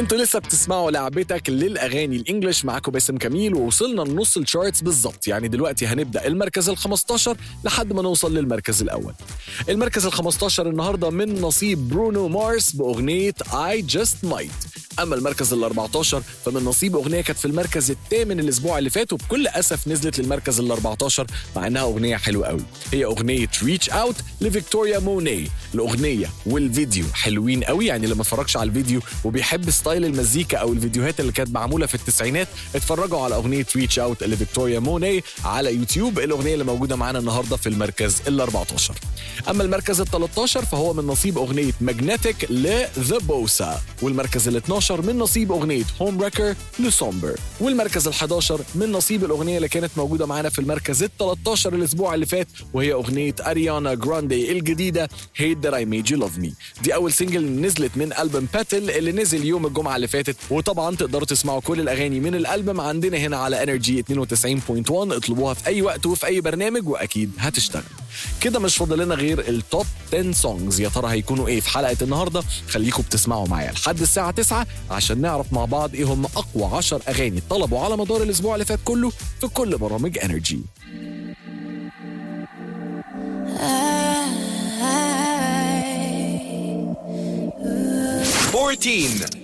انتوا لسه بتسمعوا لعبتك للاغاني الانجليش معاكم باسم كميل ووصلنا لنص الشارتس بالظبط يعني دلوقتي هنبدا المركز ال 15 لحد ما نوصل للمركز الاول المركز ال 15 النهارده من نصيب برونو مارس باغنيه I Just Might اما المركز ال 14 فمن نصيب اغنيه كانت في المركز الثامن الاسبوع اللي فات وبكل اسف نزلت للمركز ال 14 مع انها اغنيه حلوه قوي هي اغنيه ريتش اوت لفيكتوريا موني الاغنيه والفيديو حلوين قوي يعني اللي ما اتفرجش على الفيديو وبيحب ستايل المزيكا او الفيديوهات اللي كانت معموله في التسعينات اتفرجوا على اغنيه ريتش اوت لفيكتوريا موني على يوتيوب الاغنيه اللي موجوده معانا النهارده في المركز ال 14 اما المركز ال 13 فهو من نصيب اغنيه ماجنتيك لذا بوسا والمركز ال 12 من نصيب اغنيه هوم ريكر لسومبر والمركز ال 11 من نصيب الاغنيه اللي كانت موجوده معانا في المركز ال 13 الاسبوع اللي فات وهي اغنيه اريانا جراندي الجديده هيت ذات اي ميد يو لاف مي دي اول سنجل نزلت من البوم باتل اللي نزل يوم الجمعه اللي فاتت وطبعا تقدروا تسمعوا كل الاغاني من الالبوم عندنا هنا على انرجي 92.1 اطلبوها في اي وقت وفي اي برنامج واكيد هتشتغل كده مش فاضل لنا غير التوب 10 سونجز يا ترى هيكونوا ايه في حلقه النهارده خليكم بتسمعوا معايا لحد الساعه 9 عشان نعرف مع بعض ايه هم اقوى 10 اغاني طلبوا على مدار الاسبوع اللي فات كله في كل برامج انرجي 14